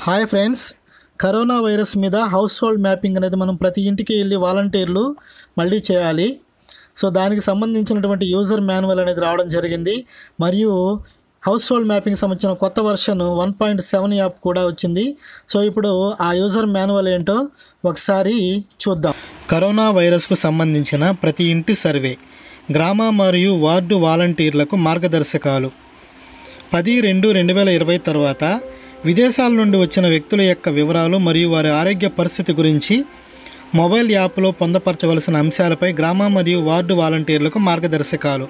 hi friends corona virus మీద house hold mapping అనేది మనం ప్రతి ఇంటికి వెళ్ళి వాలంటీర్లు మళ్ళీ చేయాలి సో దానికి సంబంధించినటువంటి యూజర్ మాన్యువల్ అనేది రావడం జరిగింది మరియు హౌస్ హోల్డ్ మ్యాపింగ్ సంబంధించిన కొత్త version one point seven app కూడా వచ్చింది సో ఇప్పుడు ఆ యూజర్ మాన్యువల్ ఏంటో ఒకసారి చూద్దాం కరోనా వైరస్కు సంబంధించిన ప్రతి ఇంటి సర్వే గ్రామ మరియు వార్డు వాలంటీర్లకు మార్గదర్శకాలు పది రెండు రెండు వేల ఇరవై తర్వాత విదేశాల నుండి వచ్చిన వ్యక్తుల యొక్క వివరాలు మరియు వారి ఆరోగ్య పరిస్థితి గురించి మొబైల్ యాప్లో పొందపరచవలసిన అంశాలపై గ్రామ మరియు వార్డు వాలంటీర్లకు మార్గదర్శకాలు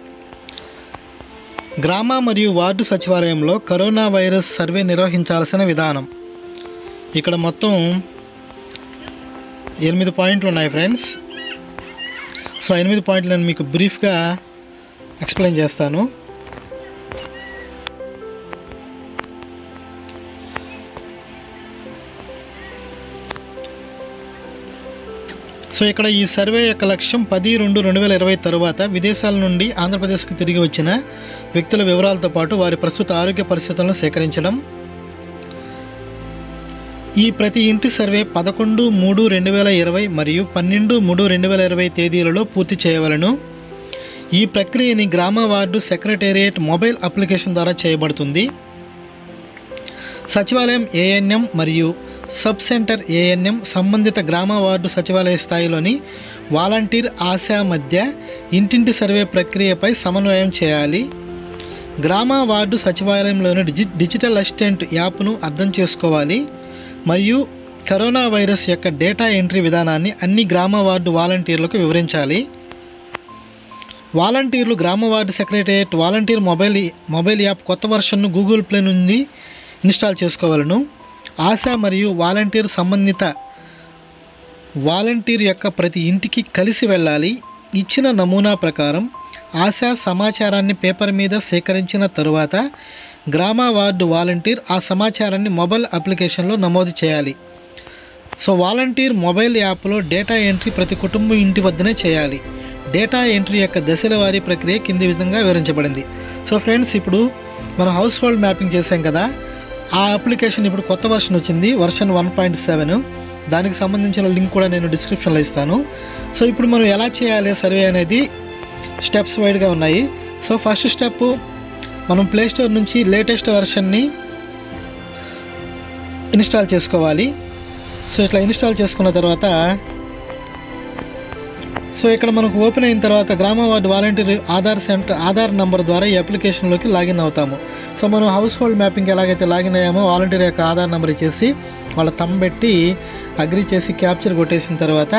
గ్రామ మరియు వార్డు సచివాలయంలో కరోనా వైరస్ సర్వే నిర్వహించాల్సిన విధానం ఇక్కడ మొత్తం ఎనిమిది పాయింట్లు ఉన్నాయి ఫ్రెండ్స్ సో ఎనిమిది పాయింట్లు నేను మీకు బ్రీఫ్గా ఎక్స్ప్లెయిన్ చేస్తాను సో ఇక్కడ ఈ సర్వే యొక్క లక్ష్యం పది రెండు రెండు వేల ఇరవై తరువాత విదేశాల నుండి ఆంధ్రప్రదేశ్కి తిరిగి వచ్చిన వ్యక్తుల వివరాలతో పాటు వారి ప్రస్తుత ఆరోగ్య పరిస్థితులను సేకరించడం ఈ ప్రతి ఇంటి సర్వే పదకొండు మూడు రెండు వేల ఇరవై మరియు పన్నెండు మూడు రెండు వేల ఇరవై తేదీలలో పూర్తి చేయవలను ఈ ప్రక్రియని గ్రామ వార్డు సెక్రటేరియట్ మొబైల్ అప్లికేషన్ ద్వారా చేయబడుతుంది సచివాలయం ఏఎన్ఎం మరియు సబ్ సెంటర్ ఏఎన్ఎం సంబంధిత గ్రామ వార్డు సచివాలయ స్థాయిలోని వాలంటీర్ ఆశా మధ్య ఇంటింటి సర్వే ప్రక్రియపై సమన్వయం చేయాలి గ్రామ వార్డు సచివాలయంలోని డిజి డిజిటల్ అసిస్టెంట్ యాప్ను అర్థం చేసుకోవాలి మరియు కరోనా వైరస్ యొక్క డేటా ఎంట్రీ విధానాన్ని అన్ని గ్రామ వార్డు వాలంటీర్లకు వివరించాలి వాలంటీర్లు గ్రామ ward secretariat volunteer mobile mobile app కొత్త వర్షన్ను గూగుల్ ప్లే నుండి ఇన్స్టాల్ చేసుకోవాలను ఆశా మరియు వాలంటీర్ సంబంధిత వాలంటీర్ యొక్క ప్రతి ఇంటికి కలిసి వెళ్ళాలి ఇచ్చిన నమూనా ప్రకారం ఆశా సమాచారాన్ని పేపర్ మీద సేకరించిన తరువాత గ్రామ వార్డు వాలంటీర్ ఆ సమాచారాన్ని మొబైల్ అప్లికేషన్లో నమోదు చేయాలి సో వాలంటీర్ మొబైల్ యాప్లో డేటా ఎంట్రీ ప్రతి కుటుంబం ఇంటి వద్దనే చేయాలి డేటా ఎంట్రీ యొక్క దశల వారీ ప్రక్రియ కింది విధంగా వివరించబడింది సో ఫ్రెండ్స్ ఇప్పుడు మనం హౌస్ హోల్డ్ మ్యాపింగ్ చేసాం కదా ఆ అప్లికేషన్ ఇప్పుడు కొత్త వర్షన్ వచ్చింది వర్షన్ వన్ పాయింట్ సెవెన్ దానికి సంబంధించిన లింక్ కూడా నేను డిస్క్రిప్షన్లో ఇస్తాను సో ఇప్పుడు మనం ఎలా చేయాలి సర్వే అనేది స్టెప్స్ వైడ్గా ఉన్నాయి సో ఫస్ట్ స్టెప్ మనం ప్లే స్టోర్ నుంచి లేటెస్ట్ వర్షన్ని ఇన్స్టాల్ చేసుకోవాలి సో ఇట్లా ఇన్స్టాల్ చేసుకున్న తర్వాత సో ఇక్కడ మనకు ఓపెన్ అయిన తర్వాత గ్రామ ward volunteer Aadhaar centre Aadhaar number ద్వారా ఈ అప్లికేషన్లోకి లాగిన్ అవుతాము సో మనం హౌస్ హోల్డ్ మ్యాపింగ్ ఎలాగైతే లాగిన్ అయ్యామో వాలంటీర్ యొక్క ఆధార్ నెంబర్ ఇచ్చేసి వాళ్ళ తమ్ పెట్టి అగ్రి చేసి క్యాప్చర్ కొట్టేసిన తర్వాత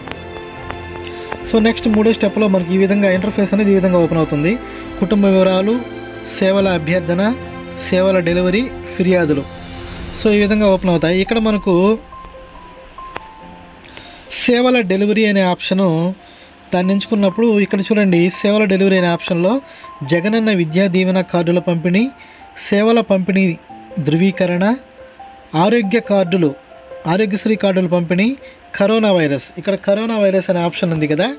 సో నెక్స్ట్ మూడో స్టెప్లో మనకి ఈ విధంగా ఇంటర్ఫేస్ అనేది ఈ విధంగా ఓపెన్ అవుతుంది కుటుంబ వివరాలు సేవల అభ్యర్థన సేవల డెలివరీ ఫిర్యాదులు సో ఈ విధంగా ఓపెన్ అవుతాయి ఇక్కడ మనకు సేవల డెలివరీ అనే ఆప్షను దాన్ని ఎంచుకున్నప్పుడు ఇక్కడ చూడండి సేవల డెలివరీ అనే ఆప్షన్లో జగనన్న విద్యా దీవెన కార్డుల పంపిణీ సేవల పంపిణీ ధృవీకరణ ఆరోగ్య కార్డులు ఆరోగ్యశ్రీ కార్డుల పంపిణీ కరోనా వైరస్ ఇక్కడ కరోనా వైరస్ అనే ఆప్షన్ ఉంది కదా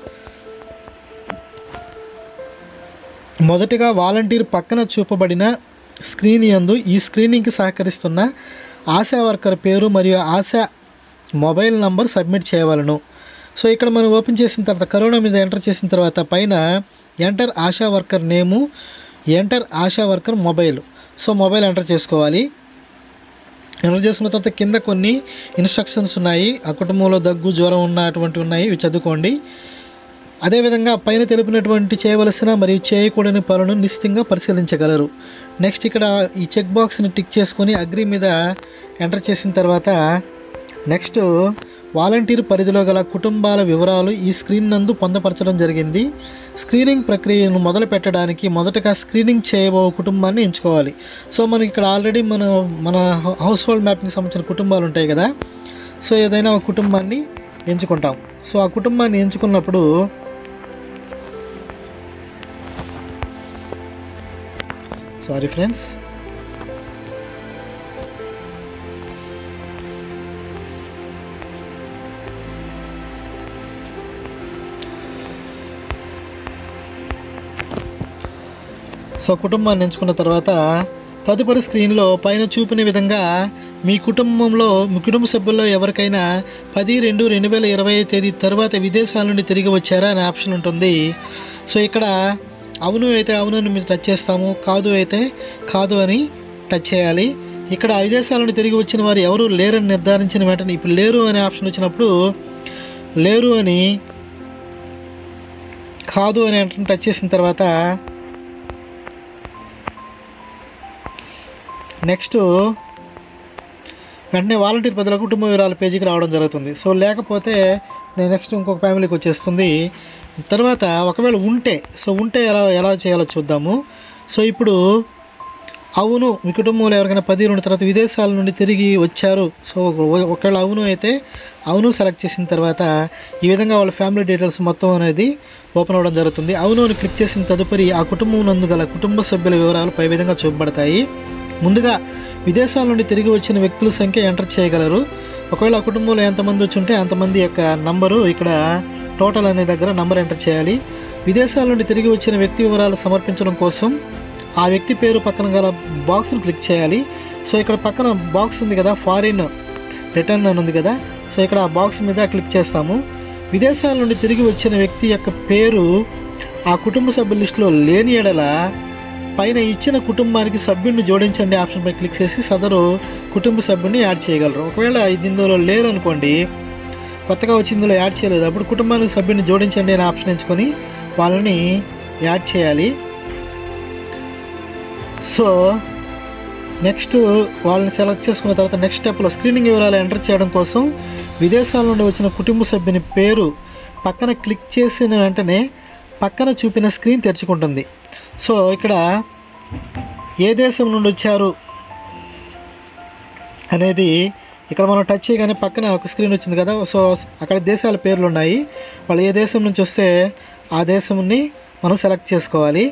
మొదటగా వాలంటీర్ పక్కన చూపబడిన స్క్రీన్ యందు ఈ స్క్రీనింగ్కి సహకరిస్తున్న ఆశా వర్కర్ పేరు మరియు ఆశా మొబైల్ నంబర్ సబ్మిట్ చేయవలను సో ఇక్కడ మనం ఓపెన్ చేసిన తర్వాత కరోనా మీద ఎంటర్ చేసిన తర్వాత పైన enter Asha worker name enter Asha worker mobile so mobile enter చేసుకోవాలి ఎంటర్ చేసుకున్న తర్వాత కింద కొన్ని ఇన్స్ట్రక్షన్స్ ఉన్నాయి ఆ కుటుంబంలో దగ్గు జ్వరం ఉన్నటువంటి ఉన్నాయి ఇవి చదువుకోండి అదేవిధంగా పైన తెలిపినటువంటి చేయవలసిన మరియు చేయకూడని పనులను నిశ్చితంగా పరిశీలించగలరు నెక్స్ట్ ఇక్కడ ఈ చెక్ బాక్స్ని టిక్ చేసుకొని అగ్రి మీద ఎంటర్ చేసిన తర్వాత నెక్స్ట్ వాలంటీర్ పరిధిలో గల కుటుంబాల వివరాలు ఈ స్క్రీన్ నందు పొందపరచడం జరిగింది స్క్రీనింగ్ ప్రక్రియను మొదలు పెట్టడానికి మొదటగా స్క్రీనింగ్ చేయబో కుటుంబాన్ని ఎంచుకోవాలి సో మనకి ఇక్కడ ఆల్రెడీ మన మన హౌస్ హోల్డ్ మ్యాపింగ్ సంబంధించిన కుటుంబాలు ఉంటాయి కదా సో ఏదైనా ఒక కుటుంబాన్ని ఎంచుకుంటాం సో ఆ కుటుంబాన్ని ఎంచుకున్నప్పుడు సారీ ఫ్రెండ్స్ సో కుటుంబాన్ని ఎంచుకున్న తర్వాత తదుపరి స్క్రీన్లో పైన చూపిన విధంగా మీ కుటుంబంలో మీ కుటుంబ సభ్యుల్లో ఎవరికైనా పది రెండు రెండు వేల ఇరవై తేదీ తర్వాత విదేశాల నుండి తిరిగి వచ్చారా అనే ఆప్షన్ ఉంటుంది సో ఇక్కడ అవును అయితే అవును అని మీరు టచ్ చేస్తాము కాదు అయితే కాదు అని టచ్ చేయాలి ఇక్కడ విదేశాల నుండి తిరిగి వచ్చిన వారు ఎవరు లేరని నిర్ధారించిన వెంటనే ఇప్పుడు లేరు అనే ఆప్షన్ వచ్చినప్పుడు లేరు అని కాదు అని అంటే టచ్ చేసిన తర్వాత నెక్స్ట్ వెంటనే వాలంటీర్ పదుల కుటుంబ వివరాల పేజీకి రావడం జరుగుతుంది సో లేకపోతే నేను నెక్స్ట్ ఇంకొక ఫ్యామిలీకి వచ్చేస్తుంది తర్వాత ఒకవేళ ఉంటే సో ఉంటే ఎలా ఎలా చేయాలో చూద్దాము సో ఇప్పుడు అవును మీ కుటుంబంలో ఎవరికైనా పది రెండు తర్వాత విదేశాల నుండి తిరిగి వచ్చారు సో ఒక- ఒకవేళ అవును అయితే అవును సెలెక్ట్ చేసిన తర్వాత ఈ విధంగా వాళ్ళ ఫ్యామిలీ డీటెయిల్స్ మొత్తం అనేది ఓపెన్ అవ్వడం జరుగుతుంది అవును అని క్లిక్ చేసిన తదుపరి ఆ కుటుంబం నందు గల కుటుంబ సభ్యుల వివరాలు పై విధంగా చూపబడతాయి ముందుగా విదేశాల నుండి తిరిగి వచ్చిన వ్యక్తుల సంఖ్య ఎంటర్ చేయగలరు ఒకవేళ ఆ కుటుంబంలో ఎంతమంది వచ్చి ఉంటే అంతమంది యొక్క నంబరు ఇక్కడ టోటల్ అనే దగ్గర నంబర్ ఎంటర్ చేయాలి విదేశాల నుండి తిరిగి వచ్చిన వ్యక్తి వివరాలు సమర్పించడం కోసం ఆ వ్యక్తి పేరు పక్కన గల బాక్స్ను క్లిక్ చేయాలి సో ఇక్కడ పక్కన బాక్స్ ఉంది కదా ఫారిన్ రిటర్న్ అని ఉంది కదా సో ఇక్కడ ఆ బాక్స్ మీద క్లిక్ చేస్తాము విదేశాల నుండి తిరిగి వచ్చిన వ్యక్తి యొక్క పేరు ఆ కుటుంబ సభ్యుల లిస్టులో లేని ఎడల పైన ఇచ్చిన కుటుంబానికి సభ్యుడిని జోడించండి ఆప్షన్పై క్లిక్ చేసి సదరు కుటుంబ సభ్యుడిని యాడ్ చేయగలరు ఒకవేళ ఇది ఇందులో లేరు అనుకోండి కొత్తగా వచ్చి ఇందులో యాడ్ చేయలేదు అప్పుడు కుటుంబానికి సభ్యుడిని జోడించండి అనే ఆప్షన్ ఎంచుకొని వాళ్ళని యాడ్ చేయాలి సో నెక్స్ట్ వాళ్ళని సెలెక్ట్ చేసుకున్న తర్వాత నెక్స్ట్ స్టెప్లో స్క్రీనింగ్ వివరాలు ఎంటర్ చేయడం కోసం విదేశాల నుండి వచ్చిన కుటుంబ సభ్యుని పేరు పక్కన క్లిక్ చేసిన వెంటనే పక్కన చూపిన స్క్రీన్ తెరుచుకుంటుంది సో ఇక్కడ ఏ దేశం నుండి వచ్చారు అనేది ఇక్కడ మనం టచ్ చేయగానే పక్కన ఒక స్క్రీన్ వచ్చింది కదా సో అక్కడ దేశాల పేర్లు ఉన్నాయి వాళ్ళు ఏ దేశం నుంచి వస్తే ఆ దేశంని మనం సెలెక్ట్ చేసుకోవాలి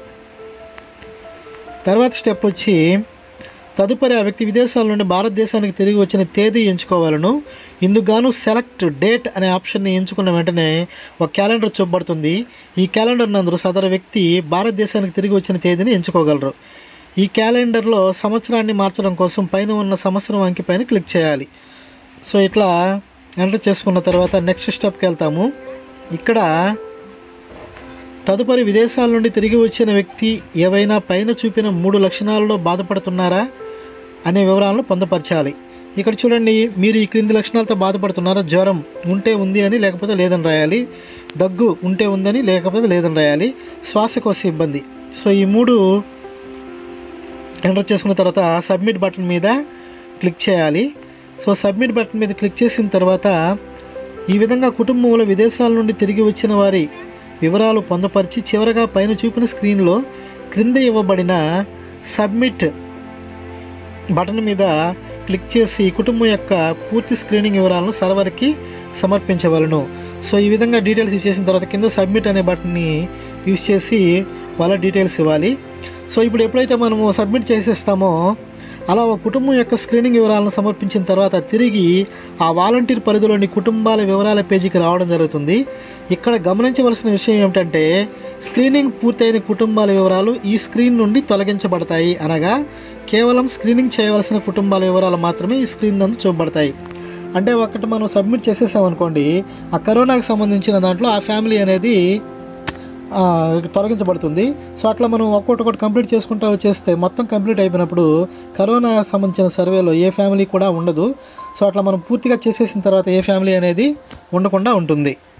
తర్వాత స్టెప్ వచ్చి తదుపరి ఆ వ్యక్తి విదేశాల నుండి భారతదేశానికి తిరిగి వచ్చిన తేదీ ఎంచుకోవాలను ఇందుకు గాను సెలెక్ట్ డేట్ అనే ఆప్షన్ని ఎంచుకున్న వెంటనే ఒక క్యాలెండర్ చూపబడుతుంది ఈ క్యాలెండర్ నందు సదరు వ్యక్తి భారతదేశానికి తిరిగి వచ్చిన తేదీని ఎంచుకోగలరు ఈ క్యాలెండర్లో సంవత్సరాన్ని మార్చడం కోసం పైన ఉన్న సంవత్సరం అంకి పైన క్లిక్ చేయాలి సో ఇట్లా ఎంటర్ చేసుకున్న తర్వాత నెక్స్ట్ స్టెప్కి వెళ్తాము ఇక్కడ తదుపరి విదేశాల నుండి తిరిగి వచ్చిన వ్యక్తి ఏవైనా పైన చూపిన మూడు లక్షణాలలో బాధపడుతున్నారా అనే వివరాలను పొందపరచాలి ఇక్కడ చూడండి మీరు ఈ క్రింది లక్షణాలతో బాధపడుతున్నారా జ్వరం ఉంటే ఉంది అని లేకపోతే లేదని రాయాలి దగ్గు ఉంటే ఉందని లేకపోతే లేదని రాయాలి శ్వాసకోశ ఇబ్బంది సో ఈ మూడు ఎంటర్ చేసుకున్న తర్వాత సబ్మిట్ బటన్ మీద క్లిక్ చేయాలి సో సబ్మిట్ బటన్ మీద క్లిక్ చేసిన తర్వాత ఈ విధంగా కుటుంబంలో విదేశాల నుండి తిరిగి వచ్చిన వారి వివరాలు పొందపరిచి చివరగా పైన చూపిన స్క్రీన్లో క్రింద ఇవ్వబడిన సబ్మిట్ బటన్ మీద క్లిక్ చేసి కుటుంబం యొక్క పూర్తి స్క్రీనింగ్ వివరాలను సర్వర్కి సమర్పించవలను సో ఈ విధంగా డీటెయిల్స్ ఇచ్చేసిన తర్వాత కింద సబ్మిట్ అనే బటన్ని యూజ్ చేసి వాళ్ళ డీటెయిల్స్ ఇవ్వాలి సో ఇప్పుడు ఎప్పుడైతే మనము సబ్మిట్ చేసేస్తామో అలా ఒక కుటుంబం యొక్క స్క్రీనింగ్ వివరాలను సమర్పించిన తర్వాత తిరిగి ఆ వాలంటీర్ పరిధిలోని కుటుంబాల వివరాల పేజీకి రావడం జరుగుతుంది ఇక్కడ గమనించవలసిన విషయం ఏమిటంటే స్క్రీనింగ్ పూర్తయిన కుటుంబాల వివరాలు ఈ స్క్రీన్ నుండి తొలగించబడతాయి అనగా కేవలం స్క్రీనింగ్ చేయవలసిన కుటుంబాల వివరాలు మాత్రమే ఈ స్క్రీన్ నందు చూపబడతాయి అంటే ఒకటి మనం సబ్మిట్ చేసేసామనుకోండి ఆ కరోనాకి సంబంధించిన దాంట్లో ఆ ఫ్యామిలీ అనేది ఆ, తొలగించబడుతుంది సో అట్లా మనం ఒక్కొక్కటి ఒకటి కంప్లీట్ చేసుకుంటూ వచ్చేస్తే మొత్తం కంప్లీట్ అయిపోయినప్పుడు కరోనా సంబంధించిన సర్వేలో ఏ ఫ్యామిలీ కూడా ఉండదు సో అట్లా మనం పూర్తిగా చేసేసిన తర్వాత ఏ ఫ్యామిలీ అనేది ఉండకుండా ఉంటుంది